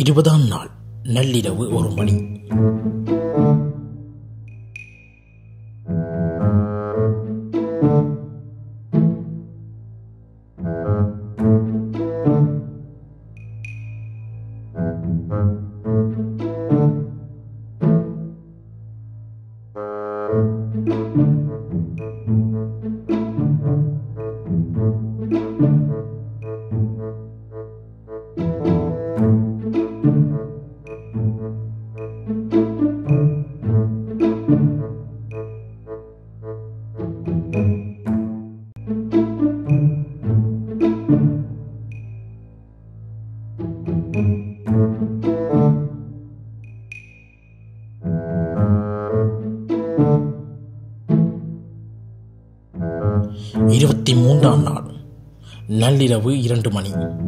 இருபதாம் நாள் நள்ளிரவு ஒரு மணி இருபத்தி மூன்றாம் நாள் நள்ளிரவு இரண்டு மணி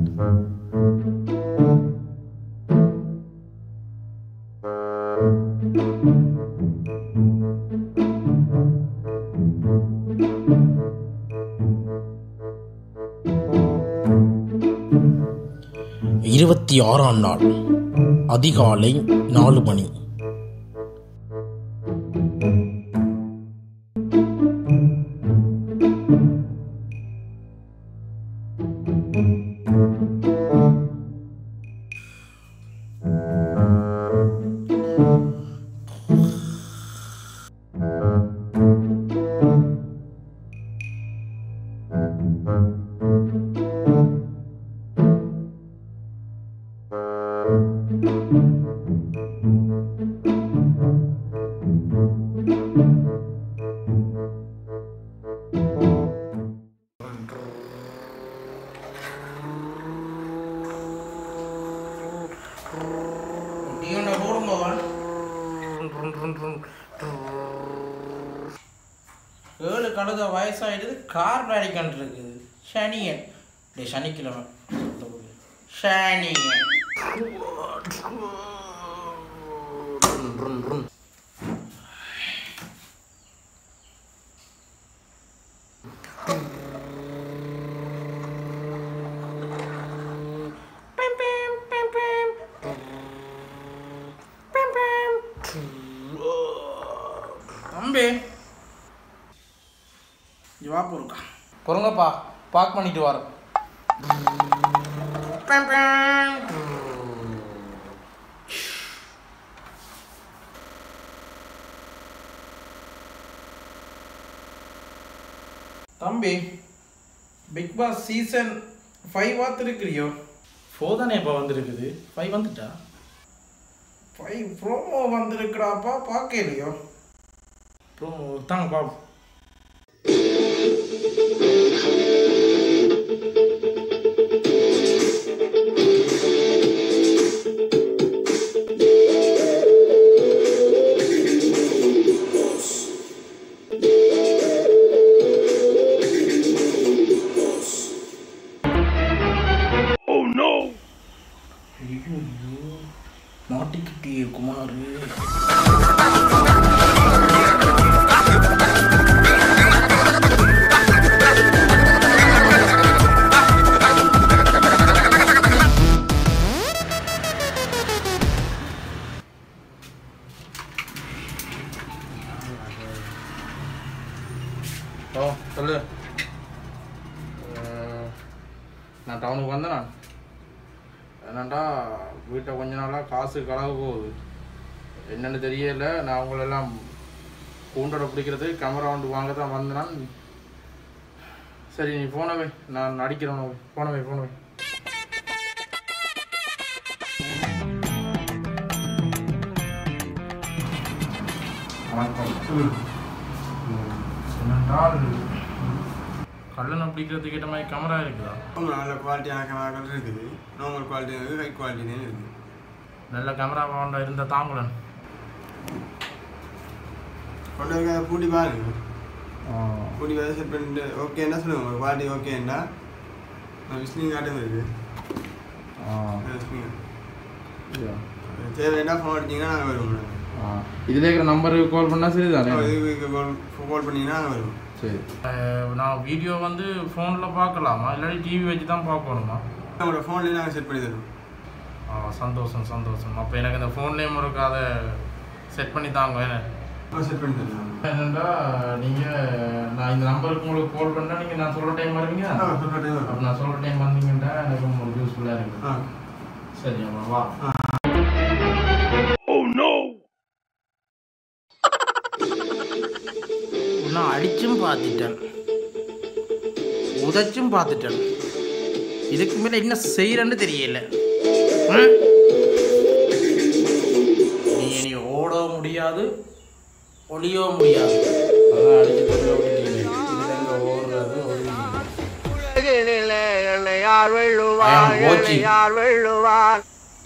இருபத்தி ஆறாம் நாள் அதிகாலை நாலு மணி ஏழு கழுத வயசாயிடுது கார் அடிக்கண்டு இருக்குது சனியன் டே சனிக்கிழமை சனியன் தம்பி ஜவாப் இருக்கா குரங்கப்பா பார்க் பண்ணிட்டு வர தம்பி பிக் பாஸ் சீசன் ஃபைவ் பார்த்துருக்கிறியோ ஃபோர் தானே இப்போ வந்திருக்குது ஃபைவ் வந்துட்டா ஃபைவ் ப்ரோமோ வந்திருக்குறாப்பா பார்க்கலையோ ப்ரோமோ தாங்க பாப்போம் ஐயோ மாட்டிக்கிட்டியே குமாரு ஓ சொல்லு அஹ், நான் டவுனுக்கு வந்தேன் நான் என்னண்டா வீட்டை கொஞ்ச நாளாக காசு களவு போகுது என்னன்னு தெரியல நான் அவங்களெல்லாம் கூண்டோட பிடிக்கிறது கேமரா ஒன்று வாங்க தான் வந்தேன் சரி நீ போனவே நான் நடிக்கிறேன் போனவே போனவே வணக்கம் என்னென்றால் கல்லணை பிடிக்கிறதுக்கு ஏற்ற மாதிரி கேமரா இருக்குதா ரொம்ப நல்ல குவாலிட்டியான கேமராக்கள் இருக்குது நார்மல் குவாலிட்டி இருக்குது ஹை குவாலிட்டினே இருக்குது நல்ல கேமரா கொண்ட இருந்த தாங்குலன் கொண்டு இருக்க பூட்டி பாருங்க பூட்டி பார்த்து செட் பண்ணிட்டு ஓகே என்ன சொல்லுங்க உங்கள் குவாலிட்டி ஓகேண்டா விஸ்லிங் காட்டும் இருக்குது விஸ்லிங் தேவைன்னா ஃபோன் அடிச்சிங்கன்னா நாங்கள் வருவோம் நாங்கள் இதுல இருக்கிற நம்பருக்கு கால் பண்ணா சரிதானே இதுக்கு கால் கால் பண்ணிங்கன்னா நாங்கள் வருவோம் சரி நான் வீடியோ வந்து ஃபோனில் பார்க்கலாமா இல்லாட்டி டிவி வச்சு தான் பார்க்கணுமா உங்களோட ஃபோன்லேயே நாங்கள் செட் பண்ணி தருவோம் ஆ சந்தோஷம் சந்தோஷம் அப்போ எனக்கு இந்த ஃபோன் நேம் இருக்கு அதை செட் பண்ணி தாங்க என்ன செட் பண்ணி தரலாம் என்னண்டா நீங்கள் நான் இந்த நம்பருக்கு உங்களுக்கு கால் பண்ணால் நீங்கள் நான் சொல்கிற டைம் வருவீங்க ஆ சொல்கிற டைம் அப்போ நான் சொல்கிற டைம் வந்தீங்கன்னா எனக்கு உங்களுக்கு யூஸ்ஃபுல்லாக இருக்கு ஆ சரி அம்மா வா நான் அடிச்சும் பார்த்துட்டேன் உதைச்சும் பார்த்துட்டேன் இதுக்கு மேலே என்ன செய்கிறேன்னு தெரியல ம்? நீ இனி ஓடவும் முடியாது ஒளியவும் முடியாது அதான் அடிச்சு தொழில் விட்டுட்டீங்க இதுல எங்க ஓடுறது ஒளியுது. யார் வெள்ளுவார் I am watching. யார் வெள்ளுவார்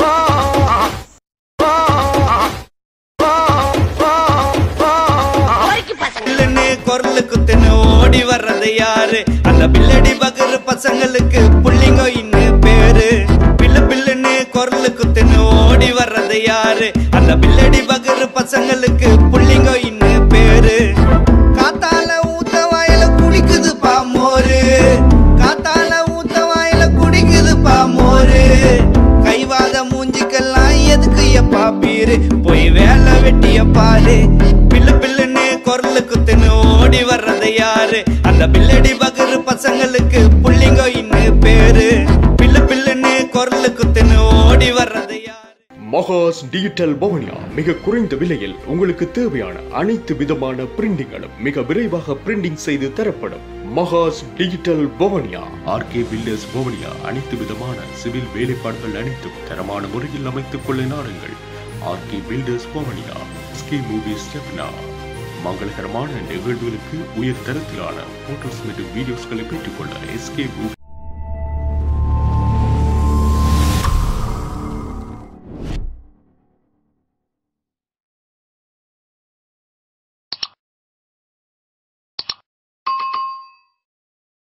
பில்லுன்னு குரலு குத்துன்னு ஓடி வர்றது யாரு அந்த பில்லடி பகரு பசங்களுக்கு புள்ளிங்க இன்னும் பேரு பில்லு பில்லுன்னு குரலு குத்துன்னு ஓடி வர்றது யாரு அந்த பில்லடி பகரு பசங்களுக்கு புள்ளிங்க இன்னும் பேரு காத்தால ஊத்த வாயில குடிக்குது பாமோரு காத்தால ஊத்த வாயில குடிக்குது பாமோரு கைவாத மூஞ்சிக்கெல்லாம் எதுக்கு எப்பா பீரு போய் வேலை வெட்டிய பாரு பில்லு பில்லுன்னு குரலு குத்துன்னு ஓடி வர்றது யாரு அந்த பில்லடி பகரு பசங்களுக்கு புள்ளிங்க இன்னும் பேரு பில்லு பில்லுன்னு குரலு குத்துன்னு ஓடி வர்றது யாரு மகாஸ் டிஜிட்டல் பவனியா மிக குறைந்த விலையில் உங்களுக்கு தேவையான அனைத்து விதமான பிரிண்டிங்களும் மிக விரைவாக பிரிண்டிங் செய்து தரப்படும் மகாஸ் டிஜிட்டல் பவனியா ஆர்கே பில்டர்ஸ் பவனியா அனைத்து விதமான சிவில் வேலைப்பாடுகள் அனைத்தும் தரமான முறையில் அமைத்துக் கொள்ள நாடுங்கள் ஆர்கே பில்டர்ஸ் பவனியா ஸ்கி மூவி ஸ்டெப்னா மங்களகரமான நிகழ்வுகளுக்கு உயர் தரத்திலான போட்டோஸ் மற்றும் வீடியோஸ்களை பெற்றுக்கொள்ள எஸ்கே